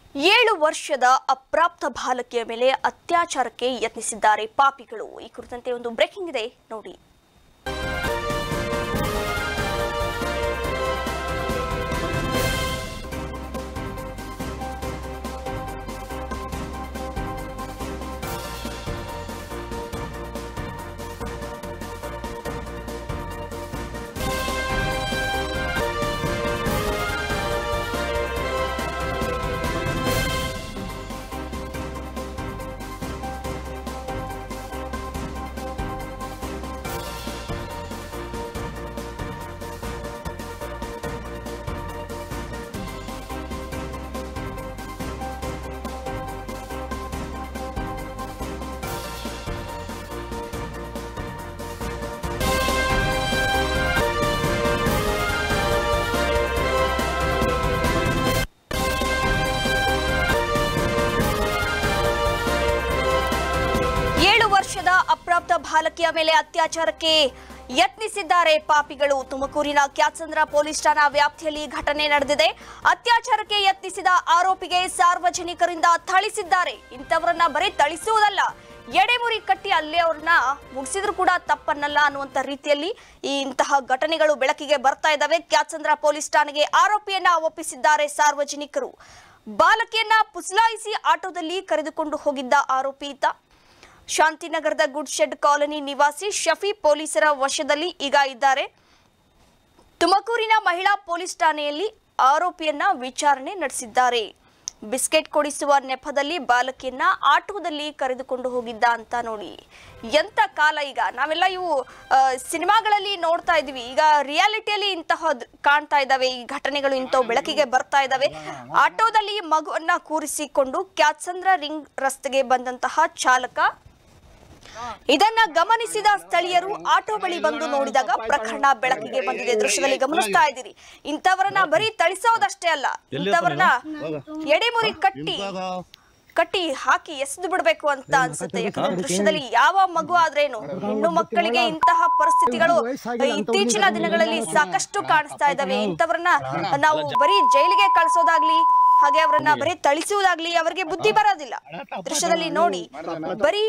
ಏಳು ವರ್ಷದ ಅಪ್ರಾಪ್ತ ಬಾಲಕಿಯ ಮೇಲೆ ಅತ್ಯಾಚಾರಕ್ಕೆ ಯತ್ನಿಸಿದ್ದಾರೆ ಪಾಪಿಗಳು ಈ ಕುರಿತಂತೆ ಒಂದು ಬ್ರೇಕಿಂಗ್ ಇದೆ ನೋಡಿ ಏಳು ವರ್ಷದ ಅಪ್ರಾಪ್ತ ಬಾಲಕಿಯ ಮೇಲೆ ಅತ್ಯಾಚಾರಕ್ಕೆ ಯತ್ನಿಸಿದ್ದಾರೆ ಪಾಪಿಗಳು ತುಮಕೂರಿನ ಕ್ಯಾತ್ಸಂದ್ರ ಪೊಲೀಸ್ ಠಾಣಾ ವ್ಯಾಪ್ತಿಯಲ್ಲಿ ಘಟನೆ ನಡೆದಿದೆ ಅತ್ಯಾಚಾರಕ್ಕೆ ಯತ್ನಿಸಿದ ಆರೋಪಿಗೆ ಸಾರ್ವಜನಿಕರಿಂದ ಥಳಿಸಿದ್ದಾರೆ ಇಂಥವರನ್ನ ಬರೀ ಥಳಿಸುವುದಲ್ಲ ಎಡೆಮುರಿ ಕಟ್ಟಿ ಅಲ್ಲೇ ಅವ್ರನ್ನ ಮುಗಿಸಿದ್ರು ಕೂಡ ತಪ್ಪನ್ನಲ್ಲ ಅನ್ನುವಂತ ರೀತಿಯಲ್ಲಿ ಈ ಇಂತಹ ಘಟನೆಗಳು ಬೆಳಕಿಗೆ ಬರ್ತಾ ಇದ್ದಾವೆ ಕ್ಯಾತ್ಸಂದ್ರ ಪೊಲೀಸ್ ಠಾಣೆಗೆ ಆರೋಪಿಯನ್ನ ಒಪ್ಪಿಸಿದ್ದಾರೆ ಸಾರ್ವಜನಿಕರು ಬಾಲಕಿಯನ್ನ ಪುಸ್ಲಾಯಿಸಿ ಆಟೋದಲ್ಲಿ ಕರೆದುಕೊಂಡು ಹೋಗಿದ್ದ ಆರೋಪಿ ಈತ ಶಾಂತಿನಗರದ ಗುಡ್ ಶೆಡ್ ಕಾಲನಿ ನಿವಾಸಿ ಶಫಿ ಪೊಲೀಸರ ವಶದಲ್ಲಿ ಈಗ ಇದ್ದಾರೆ ತುಮಕೂರಿನ ಮಹಿಳಾ ಪೊಲೀಸ್ ಠಾಣೆಯಲ್ಲಿ ಆರೋಪಿಯನ್ನ ವಿಚಾರಣೆ ನಡೆಸಿದ್ದಾರೆ ಬಿಸ್ಕೆಟ್ ಕೊಡಿಸುವ ನೆಪದಲ್ಲಿ ಬಾಲಕಿಯನ್ನ ಆಟೋದಲ್ಲಿ ಕರೆದುಕೊಂಡು ಹೋಗಿದ್ದ ಅಂತ ನೋಡಿ ಎಂತ ಕಾಲ ಈಗ ನಾವೆಲ್ಲ ಇವು ಆ, ಸಿನಿಮಾಗಳಲ್ಲಿ ನೋಡ್ತಾ ಇದೀವಿ ಈಗ ರಿಯಾಲಿಟಿಯಲ್ಲಿ ಇಂತಹ ಕಾಣ್ತಾ ಇದ್ದಾವೆ ಈ ಘಟನೆಗಳು ಇಂಥವು ಬೆಳಕಿಗೆ ಬರ್ತಾ ಇದ್ದಾವೆ ಆಟೋದಲ್ಲಿ ಮಗುವನ್ನ ಕೂರಿಸಿಕೊಂಡು ಕ್ಯಾತ್ಸಂದ್ರ ರಿಂಗ್ ರಸ್ತೆಗೆ ಬಂದಂತಹ ಚಾಲಕ ಇದನ್ನ ಗಮನಿಸಿದ ಸ್ಥಳೀಯರು ಆಟೋ ಬಳಿ ಬಂದು ನೋಡಿದಾಗ ಪ್ರಕರಣ ಬೆಳಕಿಗೆ ಬಂದಿದೆ ದೃಶ್ಯದಲ್ಲಿ ಗಮನಿಸ್ತಾ ಇದ್ದೀರಿ ಇಂಥವರನ್ನ ಬರೀ ಥಳಿಸೋದಷ್ಟೇ ಅಲ್ಲ ಇಂಥವರನ್ನ ಎಡೆಮುರಿ ಕಟ್ಟಿ ಕಟ್ಟಿ ಹಾಕಿ ಎಸೆದು ಬಿಡಬೇಕು ಅಂತ ಅನ್ಸುತ್ತೆ ಯಾಕಂದ್ರೆ ದೃಶ್ಯದಲ್ಲಿ ಯಾವ ಮಗು ಆದ್ರೇನು ಹೆಣ್ಣು ಮಕ್ಕಳಿಗೆ ಇಂತಹ ಪರಿಸ್ಥಿತಿಗಳು ಇತ್ತೀಚಿನ ದಿನಗಳಲ್ಲಿ ಸಾಕಷ್ಟು ಕಾಣಿಸ್ತಾ ಇದಾವೆ ಇಂಥವ್ರನ್ನ ನಾವು ಬರೀ ಜೈಲಿಗೆ ಕಳ್ಸೋದಾಗ್ಲಿ ಹಾಗೆ ಅವರನ್ನ ಬರೀ ಥಳಿಸುವುದಾಗ್ಲಿ ಅವರಿಗೆ ಬುದ್ಧಿ ಬರೋದಿಲ್ಲ ದೃಶ್ಯದಲ್ಲಿ ನೋಡಿ ಬರೀ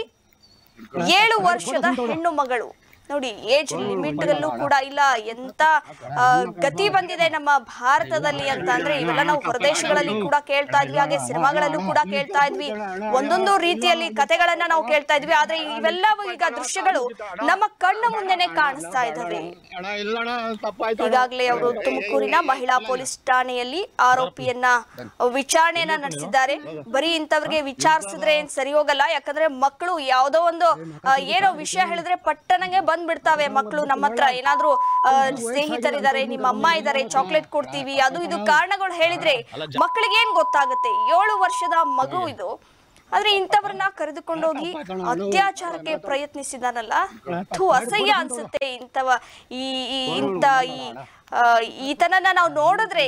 ಏಳು ವರ್ಷದ ಹೆಣ್ಣು ಮಗಳು ನೋಡಿ ಏಜ್ ಲಿಮಿಟ್ ಅಲ್ಲೂ ಕೂಡ ಇಲ್ಲ ಎಂತ ಆ, ಗತಿ ಬಂದಿದೆ ನಮ್ಮ ಭಾರತದಲ್ಲಿ ಅಂತ ಅಂದ್ರೆ ಇವೆಲ್ಲ ನಾವು ಹೊರದೇಶಗಳಲ್ಲಿ ಕೂಡ ಕೇಳ್ತಾ ಇದ್ವಿ ಹಾಗೆ ಸಿನಿಮಾಗಳಲ್ಲೂ ಕೂಡ ಕೇಳ್ತಾ ಇದ್ವಿ ಒಂದೊಂದು ರೀತಿಯಲ್ಲಿ ಕಥೆಗಳನ್ನ ನಾವು ಕೇಳ್ತಾ ಇದ್ವಿ ಆದ್ರೆ ಇವೆಲ್ಲವೂ ಈಗ ದೃಶ್ಯಗಳು ನಮ್ಮ ಕಣ್ಣ ಮುಂದೆನೆ ಕಾಣಿಸ್ತಾ ಇದಾವೆ ಅಣ್ಣ ಇಲ್ಲಣ್ಣ ತಪ್ಪಾಯ್ತು ಈಗಾಗಲೇ ಅವರು ತುಮಕೂರಿನ ಮಹಿಳಾ ಪೊಲೀಸ್ ಠಾಣೆಯಲ್ಲಿ ಆರೋಪಿಯನ್ನ ವಿಚಾರಣೆಯನ್ನ ನಡೆಸಿದ್ದಾರೆ ಬರೀ ಇಂಥವ್ರಿಗೆ ವಿಚಾರಿಸಿದ್ರೆ ಏನ್ ಸರಿ ಹೋಗಲ್ಲ ಯಾಕಂದ್ರೆ ಮಕ್ಕಳು ಯಾವ್ದೋ ಒಂದು ಆ, ಏನೋ ವಿಷಯ ಹೇಳಿದ್ರೆ ಪಟ್ಟಣಂಗೆ ಬಂದ್ಬಿಡ್ತಾವೆ ಮಕ್ಕಳು ನಮ್ಮ ಹತ್ರ ಏನಾದ್ರೂ ಆ, ಸ್ನೇಹಿತರಿದ್ದಾರೆ ನಿಮ್ಮ ಅಮ್ಮ ಇದ್ದಾರೆ ಚಾಕ್ಲೇಟ್ ಕೊಡ್ತೀವಿ ಅದು ಇದು ಕಾರಣಗಳು ಹೇಳಿದ್ರೆ ಮಕ್ಕಳಿಗೆ ಏನ್ ಗೊತ್ತಾಗುತ್ತೆ ಏಳು ವರ್ಷದ ಮಗು ಇದು ಆದ್ರೆ ಇಂಥವ್ರನ್ನ ಕರೆದುಕೊಂಡೋಗಿ ಅತ್ಯಾಚಾರಕ್ಕೆ ಪ್ರಯತ್ನಿಸಿದಾನಲ್ಲ ಥು ಅಸಹ್ಯ ಅನ್ಸುತ್ತೆ ಇಂಥವ ಈ ಈ ಇಂಥ ಈ ಆ, ಈತನನ್ನ ನಾವು ನೋಡಿದ್ರೆ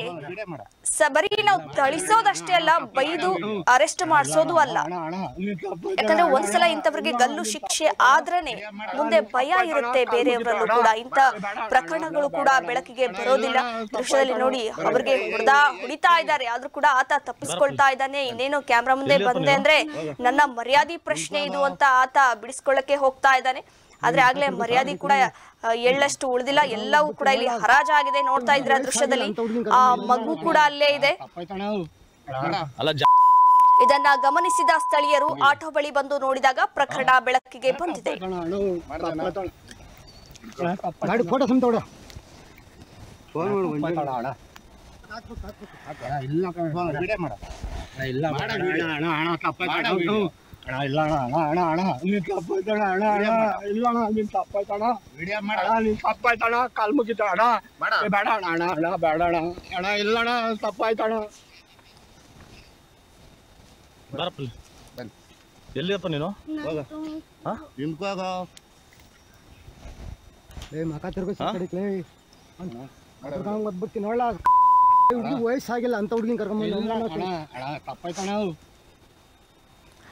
ಸ ಬರೀ ನಾವು ಥಳಿಸೋದಷ್ಟೇ ಅಲ್ಲ ಬೈದು ಅರೆಸ್ಟ್ ಮಾಡಿಸೋದು ಅಲ್ಲ ಅಣ್ಣ ಅಣ್ಣ ನೀನ್ ತಪ್ಪಾಯ್ತು ಯಾಕಂದ್ರೆ ಒಂದ್ಸಲ ಇಂಥವ್ರಿಗೆ ಗಲ್ಲು ಶಿಕ್ಷೆ ಆದ್ರೇನೆ ಮುಂದೆ ಭಯ ಇರುತ್ತೆ ಬೇರೆಯವರಲ್ಲೂ ಕೂಡ ಇಂಥ ಪ್ರಕರಣಗಳು ಕೂಡ ಬೆಳಕಿಗೆ ಬರೋದಿಲ್ಲ ದೃಶ್ಯದಲ್ಲಿ ನೋಡಿ ಅವ್ರಿಗೆ ಹೊಡೆದ ಹೊಡಿತಾ ಇದ್ದಾರೆ ಆದ್ರೂ ಕೂಡ ಆತ ತಪ್ಪಿಸ್ಕೊಳ್ತಾ ಇದ್ದಾನೆ ಇನ್ನೇನು ಕ್ಯಾಮ್ರಾ ಮುಂದೆ ಬಂದೆ ಅಂದ್ರೆ ನನ್ನ ಮರ್ಯಾದೆ ಪ್ರಶ್ನೆ ಇದು ಅಂತ ಆತ ಬಿಡಿಸ್ಕೊಳ್ಳಕ್ಕೆ ಹೋಗ್ತಾ ಇದ್ದಾನೆ ಆದ್ರೆ ಆಗ್ಲೇ ಮರ್ಯಾದೆ ಕೂಡ ಆ, ಎಳ್ಳಷ್ಟು ಉಳಿದಿಲ್ಲ ಎಲ್ಲವೂ ಕೂಡ ಇಲ್ಲಿ ಹರಾಜಾಗಿದೆ ನೋಡ್ತಾ ಇದ್ರ ದೃಶ್ಯದಲ್ಲಿ ಆ ಮಗು ಕೂಡ ಅಲ್ಲೇ ಇದೆ ತಪ್ಪಾಯ್ತಣ್ಣ ಅಣ್ಣ ಅಲ್ಲ ಇದನ್ನ ಗಮನಿಸಿದ ಸ್ಥಳೀಯರು ಆಟೋ ಬಳಿ ಬಂದು ನೋಡಿದಾಗ ಪ್ರಕರಣ ಬೆಳಕಿಗೆ ಬಂದಿದೆ ಅಣ್ಣ ಅಣ್ಣ ತಪ್ಪಾಯ್ತಣ್ಣ ಅಣ್ಣ ತಪ್ಪಾಯ್ತು. ಗಾಡಿ ಫೋಟೋ ಸುಮ್ ತಗೊಡು ಫೋನ್ ಮಾಡು ಅಣ್ಣ ಅಣ್ಣ ಇಲ್ಲ ಕಣೋ, ವಿಡಿಯೋ ಮಾಡು. ಅಣ್ಣ ಇಲ್ಲ ಮಾಡು, ಅಣ್ಣ ಅಣ್ಣ ಅಣ್ಣ ತಪ್ಪಾಯ್ತು ಅಣ್ಣ ಹ್ಞೂ. ಅಣ್ಣ ಇಲ್ಲ ಅಣ್ಣ ಅಣ್ಣ ಅಣ್ಣ ಅಣ್ಣ ನೀನ್ ತಪ್ಪಾಯ್ತಣ್ಣ ಅಣ್ಣ ಅಣ್ಣ ಇಲ್ಲ ಅಣ್ಣ ನೀನ್ ತಪ್ಪಾಯ್ತಣ್ಣ ವಿಡಿಯೋ ಮಾಡ ಅಣ್ಣ ನೀನ್ ತಪ್ಪಾಯ್ತಣ್ಣ ಕಾಲ್ ಮುಗಿತ ಅಣ್ಣ ಏ, ಬೇಡ ಅಣ್ಣ ಅಣ್ಣ ಅಣ್ಣ ಬೇಡ ಅಣ್ಣ ಅಣ್ಣ ಇಲ್ಲ ಅಣ್ಣ ತಪ್ಪಾಯ್ತಣ್ಣ ಬಾರಪ್ಪ ಎಲ್ಲಿದಪ್ಪ ನೀನು ಏ ಮಕ ತಿರ್ಗೋ ಕಡಿಕ್ಲೇ ಕರ್ಕೊಂಡ್ ಬಂದ್ಬಿಡ್ತೀನಿ ನೋಡ್ಲ ಹುಡುಗಿ ವಯಸ್ಸಾಗಿಲ್ಲ ಅಂತ ಹುಡುಗಿನ ಕರ್ಕೊಂಡ್ ತಪ್ಪಾಯ್ತಣ್ಣ